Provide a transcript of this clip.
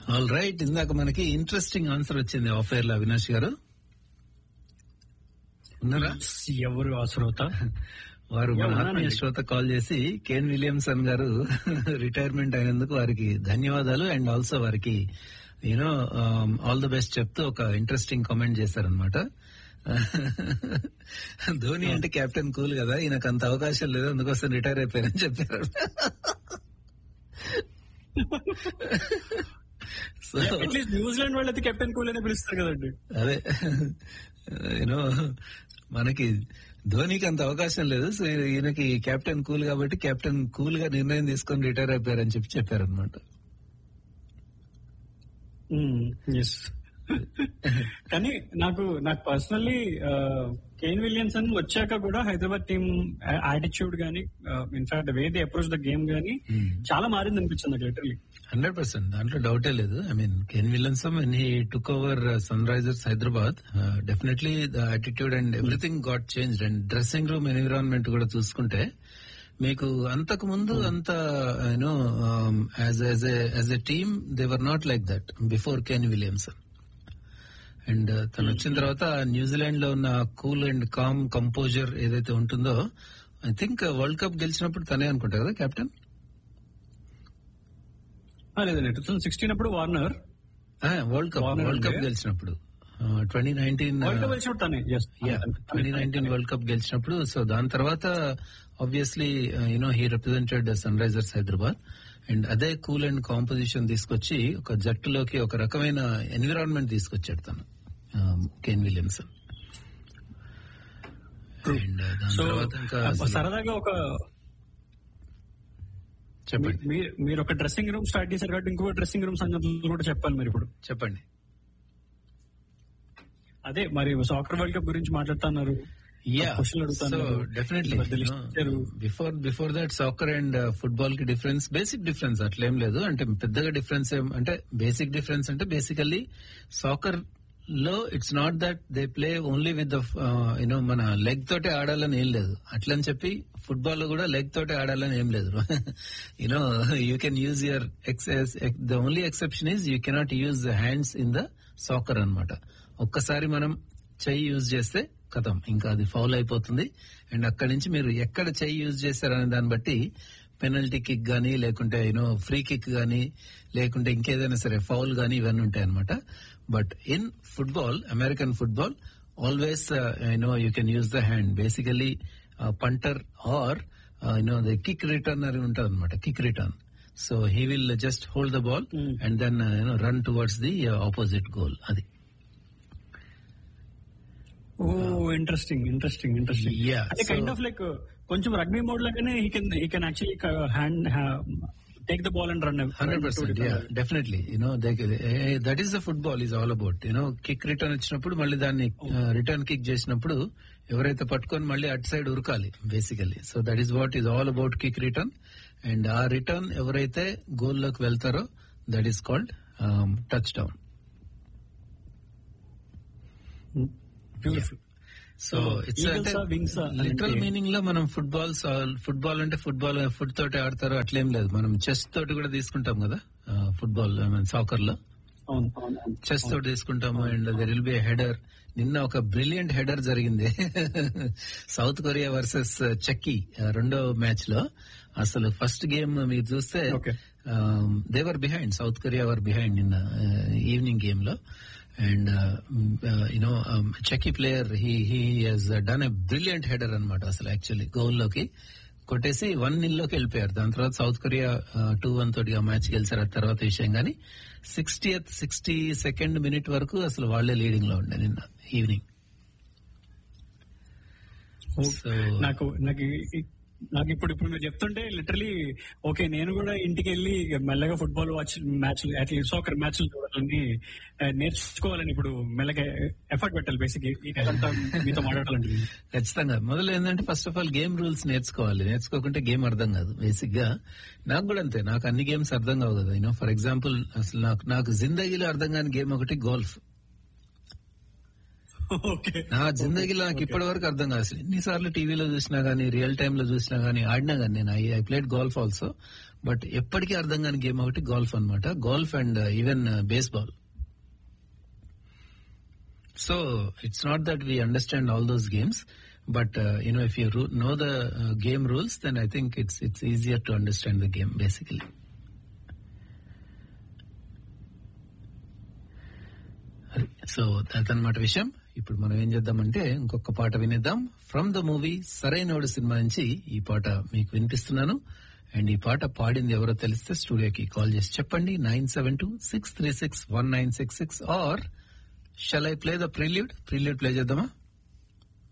All right ఇందాక మనకి interesting answer వచ్చింది ఆఫర్ లో అవినాష్ గారు ఉన్నారా ఎవరు ఆ శ్రోత వారు మన Yeah, ఆత్మీయ ఉన్నానండి. శ్రోత కాల్ చేసి కేన్ విలియమ్సన్ గారు రిటైర్మెంట్ అయినందుకు వారికి ధన్యవాదాలు అండ్ ఆల్సో వారికి యూనో ఆల్ ది బెస్ట్ చెప్తూ ఒక ఇంట్రెస్టింగ్ కామెంట్ చేశారనమాట ధోని అంటే కెప్టెన్ కూల్ కదా ఈయనకు అంత అవకాశం లేదు అందుకోసం రిటైర్ అయిపోయారని చెప్పారు సో అట్లీస్ట్ న్యూజిలాండ్ వాళ్ళైతే కెప్టెన్ కూల్ అనే పిలుస్తారు కదండి అదే యూనో మనకి ధోనికి అంత అవకాశం లేదు సో ఈయనకి కెప్టెన్ కూల్ కాబట్టి కెప్టెన్ కూల్ గా నిర్ణయం తీసుకొని రిటైర్ అయిపోయారని చెప్పి చెప్పారనమాట ఎస్ కానీ నాకు నాకు పర్సనల్లీ కేన్ విలియమ్సన్ వచ్చాక కూడా హైదరాబాద్ టీమ్ యాటిట్యూడ్ గానీ in fact way the approach the game గానీ చాలా మారింది అనిపించింది నాకు లిటరలీ హండ్రెడ్ పర్సెంట్ దాంట్లో డౌటే లేదు I mean Kane Williamson and he took over Sunrisers Hyderabad definitely the attitude and everything got change and dressing room environment కూడా చూసుకుంటే మీకు అంతకు ముందు అంత you know as as as a team they were not like that before Kane Williamson and తను వచ్చిన తర్వాత New Zealand లో ఉన్న కూల్ అండ్ కామ్ కంపోజర్ ఏదైతే ఉంటుందో ఐ థింక్ వరల్డ్ కప్ గెలిచినప్పుడు తనే అనుకుంటా కదా కెప్టెన్ లేదండి టూ థౌసండ్ సిక్స్టీన్ అప్పుడు Warner world cup Warner world cup ఉండే. గెలిచినప్పుడు ట్వంటీ నైన్టీన్ వరల్డ్ కప్ వచ్చినప్పుడు తనే yes. Twenty nineteen world cup గెలిచినప్పుడు సో దాని తర్వాత obviously you know he represented Sunrisers Hyderabad and అదే కూల్ అండ్ కాంపోజిషన్ తీసుకొచ్చి ఒక జట్టులోకి ఒక రకమైన ఎన్విరాన్మెంట్ తీసుకొచ్చాడు తను కెన్ విలియమ్సన్ అండ్ దాని సో తర్వాత ఇంకా అసలు- సరదాగా ఒక చెప్పండి మీ- మీరు ఒక డ్రెస్సింగ్ రూమ్ స్టార్ట్ చేశారు కాబట్టి ఇంకో డ్రెస్సింగ్ రూమ్ సంగతులు కూడా చెప్పాలి మీరు ఇప్పుడు చెప్పండి అదే మరి సాకర్ వరల్డ్ కప్ గురించి మాట్లాడుతున్నారు యా క్వశ్చన్ సో అడుగుతాను డెఫినెట్లీ పెద్ద లిస్ట్ ఇచ్చారు. Before before that soccer and football కి డిఫరెన్స్ బేసిక్ డిఫరెన్స్ అట్లేం లేదు అంటే పెద్దగా డిఫరెన్స్ ఏం అంటే బేసిక్ డిఫరెన్స్ అంటే బేసికల్లీ సాకర్ లో it's not that they play only with the you know మన లెగ్ తోటే ఆడాలని ఏం లేదు అట్లని చెప్పి ఫుట్బాల్ లో కూడా లెగ్ తోటే ఆడాలని ఏం లేదు you know you can use your excess the only exception is you cannot use the hands in the soccer అన్నమాట ఒక్కసారి మనం చెయ్యి యూజ్ చేస్తే కథం ఇంకా అది ఫౌల్ అయిపోతుంది అండ్ అక్కడి నుంచి మీరు ఎక్కడ చెయ్యి యూజ్ చేశారనే దాన్ని బట్టి పెనల్టీ కిక్ గానీ లేకుంటే యూనో ఫ్రీ కిక్ గానీ లేకుంటే ఇంకేదైనా సరే ఫౌల్ గానీ ఇవన్నీ ఉంటాయి అనమాట but in football American football always you know you can use the hand basically punter or you know the kick return అని ఉంటుంది అనమాట kick return so he will just hold the ball Mm. And then you know run towards the opposite goal అది ఓ interesting interesting interesting Yeah, అంటే so- kind of like కొంచెం rugby mode లాగానే he can he can actually hand take the ball and run hundred percent definitely you know that is the football is all about you know kick return వచ్చినప్పుడు మళ్ళీ దాన్ని return kick చేసినప్పుడు ఎవరైతే పట్టుకొని మళ్ళీ అటు సైడ్ ఉరకాలి basically so that is what is all about kick return and ఆ రిటర్న్ ఎవరైతే గోల్ లోకి వెళ్తారో that is called touchdown beautiful so it's Eagles అంటే ఆ, wings ఆ? లిటరల్ అంటే- మీనింగ్ లో మనం ఫుట్బాల్ ఫుట్బాల్ అంటే ఫుట్బాల్ ఫుట్ తోటి ఆడతారు అట్లేం లేదు మనం చెస్ తోటి కూడా తీసుకుంటాం కదా ఫుట్బాల్ సాకర్ లో అవును అవును అవును. చెస్ తోటి తీసుకుంటాము and there will be header నిన్న ఒక బ్రిలియంట్ హెడర్ జరిగింది సౌత్ కొరియా వర్సెస్ చెక్కీ రెండో మ్యాచ్ లో అసలు ఫస్ట్ గేమ్ మీరు చూస్తే Okay. They were behind South Korea were behind నిన్న ఈవినింగ్ గేమ్ లో అండ్ యునో చెక్కీ player he he has done a brilliant header అనమాట అసలు యాక్చువల్లీ గోల్ లోకి కొట్టేసి వన్ నిల్ లోకి వెళ్ళిపోయారు దాని తర్వాత సౌత్ కొరియా టూ వన్ తోటి ఆ మ్యాచ్ గెలిచారు ఆ తర్వాత విషయం కానీ సిక్స్టీ సిక్స్టీ సెకండ్ మినిట్ వరకు అసలు వాళ్లే లీడింగ్ లో ఉండే నిన్న ఈవినింగ్ సో నాకు నాకు ఈ- నాకు ఇప్పుడు ఇప్పుడు మీరు చెప్తుంటే లిటరలీ ఓకే నేను కూడా ఇంటికి వెళ్ళి మెల్లగా football watch match at least soccer మ్యాచ్లు చూడాలని ఆ, నేర్చుకోవాలని ఇప్పుడు మెల్లగా ఎఫర్ట్ పెట్టాలి బేసిక్ ఈ నెలంతా మీతో మాట్లాడాలంటే ఖచ్చితంగా మొదలు ఏంటంటే first of all game rules నేర్చుకోవాలి నేర్చుకోకుంటే గేమ్ అర్థం కాదు బేసిక్ గా నాకు కూడా అంతే నాకు అన్ని గేమ్స్ అర్థం కావు కదా యూనో ఫర్ ఎగ్జాంపుల్ అసలు నాకు నాకు జిందగీలో అర్థం కాని గేమ్ ఒకటి గోల్ఫ్ ఓకే నా జిందగీలో నాకు ఇప్పటి వరకు అర్థం కాదు అసలు ఎన్నిసార్లు టీవీలో చూసినా గానీ రియల్ టైమ్ లో చూసినా గానీ ఆడినా గానీ నేను I I played golf also but ఎప్పటికీ అర్థం కాని గేమ్ ఒకటి గోల్ఫ్ అన్నమాట golf and even baseball so it's not that we understand all those games but you know if you know the game rules then I think it's it's easier to understand the game basically so అదనమాట విషయం ఇప్పుడు మనం ఏం చేద్దామంటే ఇంకొక పాట వినిద్దాం from the movie Sarrainodu సినిమా నుంచి ఈ పాట మీకు వినిపిస్తున్నాను అండ్ ఈ పాట పాడింది ఎవరో తెలిస్తే స్టూడియోకి కాల్ చేసి చెప్పండి nine seven two six three six one nine six six or shall I play the prelude prelude play చేద్దామా